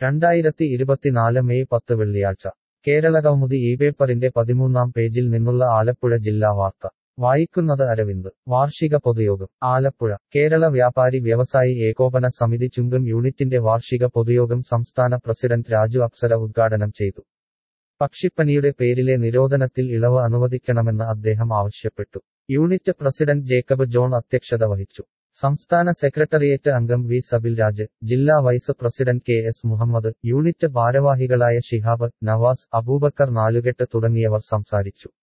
രണ്ടായിരത്തി ഇരുപത്തിനാല് മെയ് പത്ത് വെള്ളിയാഴ്ച കേരളകൗമുദി ഈ പേപ്പറിന്റെ പതിമൂന്നാം പേജിൽ നിന്നുള്ള ആലപ്പുഴ ജില്ലാ വാർത്ത വായിക്കുന്നത് അരവിന്ദ് വാർഷിക പൊതുയോഗം ആലപ്പുഴ കേരള വ്യാപാരി വ്യവസായി ഏകോപന സമിതി ചുങ്കം യൂണിറ്റിന്റെ വാർഷിക പൊതുയോഗം സംസ്ഥാന പ്രസിഡന്റ് രാജു അപ്സര ഉദ്ഘാടനം ചെയ്തു പക്ഷിപ്പനിയുടെ പേരിലെ നിരോധനത്തിൽ ഇളവ് അനുവദിക്കണമെന്ന് അദ്ദേഹം ആവശ്യപ്പെട്ടു യൂണിറ്റ് പ്രസിഡന്റ് ജേക്കബ് ജോൺ അധ്യക്ഷത വഹിച്ചു സംസ്ഥാന സെക്രട്ടേറിയറ്റ് അംഗം വി സബിൽ രാജ് ജില്ലാ vice president K S Muhammad unit ഭാരവാഹികളായ ഷിഹാബ് നവാസ് അബൂബക്കർ നാലുകെട്ട് തുടങ്ങിയവർ സംസാരിച്ചു